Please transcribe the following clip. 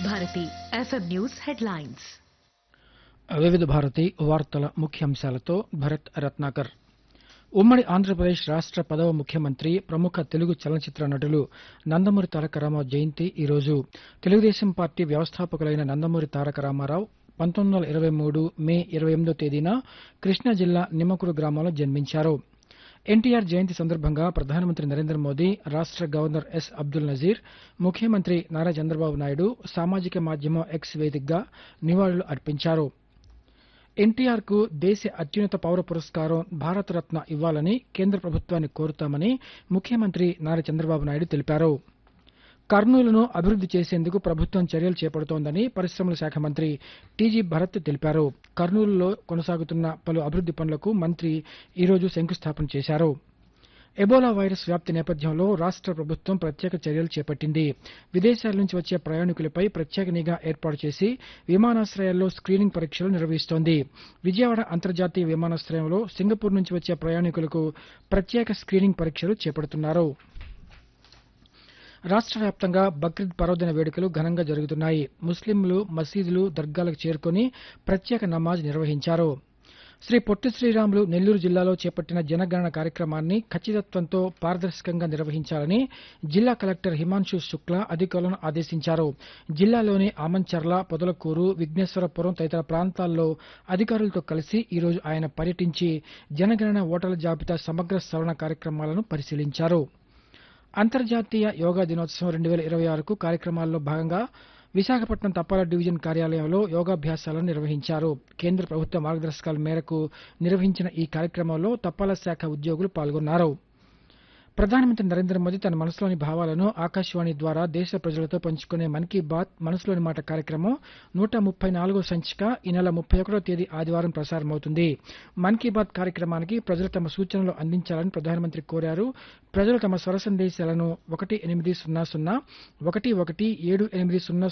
Bharati FM news headlines వివిధ భారతి వార్తల ముఖ్యాంశాలతో భరత్ రత్నాకర్ ఉమ్మడి ఆంధ్రప్రదేశ్ రాష్ట పదవ ముఖ్యమంత్రి ప్రముఖ తెలుగు చలనచిత్ర నటులు నందమూరి తారక రామారావు జయంతి ఈరోజు తెలుగుదేశం పార్టీ వ్యవస్థాపకులైన నందమూరి తారక రామారావు పంతొమ్మిది వందల ఇరవై మూడు మే ఇరవై ఎనిమిదో తేదీన కృష్ణా జిల్లా నిమ్మకూరు గ్రామంలో జన్మించారు ఎన్టీఆర్ జయంతి సందర్భంగా ప్రధానమంత్రి నరేంద్ర మోదీ రాష్ట గవర్నర్ ఎస్ అబ్దుల్ నజీర్ ముఖ్యమంత్రి నారా చంద్రబాబు నాయుడు సామాజిక మాధ్యమం ఎక్స్ వేదికగా నివాళులు అర్పించారు ఎన్టీఆర్ కు దేశ అత్యున్నత పౌర పురస్కారం భారతరత్న ఇవ్వాలని కేంద్ర ప్రభుత్వాన్ని కోరుతామని ముఖ్యమంత్రి నారా చంద్రబాబు నాయుడు తెలిపారు కర్నూలును అభివృద్ది చేసేందుకు ప్రభుత్వం చర్యలు చేపడుతోందని పరిశ్రమల శాఖ మంత్రి టీజీ భరత్ తెలిపారు కర్నూలులో కొనసాగుతున్న పలు అభివృద్ది పనులకు మంత్రి ఈరోజు శంకుస్థాపన చేశారు ఎబోలా వైరస్ వ్యాప్తి నేపథ్యంలో రాష్ట ప్రభుత్వం ప్రత్యేక చర్యలు చేపట్టింది విదేశాల నుంచి వచ్చే ప్రయాణికులపై ప్రత్యేక నిఘా ఏర్పాటు చేసి విమానాశ్రయాల్లో స్క్రీనింగ్ పరీక్షలు నిర్వహిస్తోంది విజయవాడ అంతర్జాతీయ విమానాశ్రయంలో సింగపూర్ నుంచి వచ్చే ప్రయాణికులకు ప్రత్యేక స్క్రీనింగ్ పరీక్షలు చేపడుతున్నారు రాష్ట వ్యాప్తంగా బక్రీద్ పర్వదిన వేడుకలు ఘనంగా జరుగుతున్నాయి ముస్లింలు మసీదులు దర్గాలకు చేరుకుని ప్రత్యేక నమాజ్ నిర్వహించారు శ్రీ పొట్టి శ్రీరాములు నెల్లూరు జిల్లాలో చేపట్టిన జనగణన కార్యక్రమాన్ని ఖచ్చితత్వంతో పారదర్శకంగా నిర్వహించాలని జిల్లా కలెక్టర్ హిమాంశు శుక్లా అధికారులను ఆదేశించారు జిల్లాలోని ఆమంచర్ల పొదలకూరు విఘ్నేశ్వరపురం తదితర ప్రాంతాల్లో అధికారులతో కలిసి ఈరోజు ఆయన పర్యటించి జనగణన ఓటర్ల జాబితా సమగ్ర సవరణ కార్యక్రమాలను పరిశీలించారు అంతర్జాతీయ యోగా దినోత్సవం రెండు వేల ఇరవై ఆరుకు కార్యక్రమాల్లో భాగంగా విశాఖపట్నం తపాలా డివిజన్ కార్యాలయంలో యోగాభ్యాసాలను నిర్వహించారు కేంద్ర ప్రభుత్వ మార్గదర్శకాల మేరకు నిర్వహించిన ఈ కార్యక్రమంలో తపాలా శాఖ ఉద్యోగులు పాల్గొన్నారు ప్రధానమంత్రి నరేంద్ర మోదీ తన మనసులోని భావాలను ఆకాశవాణి ద్వారా దేశ ప్రజలతో పంచుకునే మన్ కీ బాత్ మనసులోని మాట కార్యక్రమం నూట ముప్పై నాలుగో సంచిక ఈ నెల ముప్పై ఒకటో తేదీ ఆదివారం ప్రసారమవుతుంది మన్ కీ బాత్ కార్యక్రమానికి ప్రజలు తమ సూచనలు అందించాలని ప్రధానమంత్రి కోరారు ప్రజలు తమ స్వర సందేశాలను ఒకటి ఎనిమిది సున్నా సున్నా ఒకటి ఒకటి ఏడు ఎనిమిది సున్నా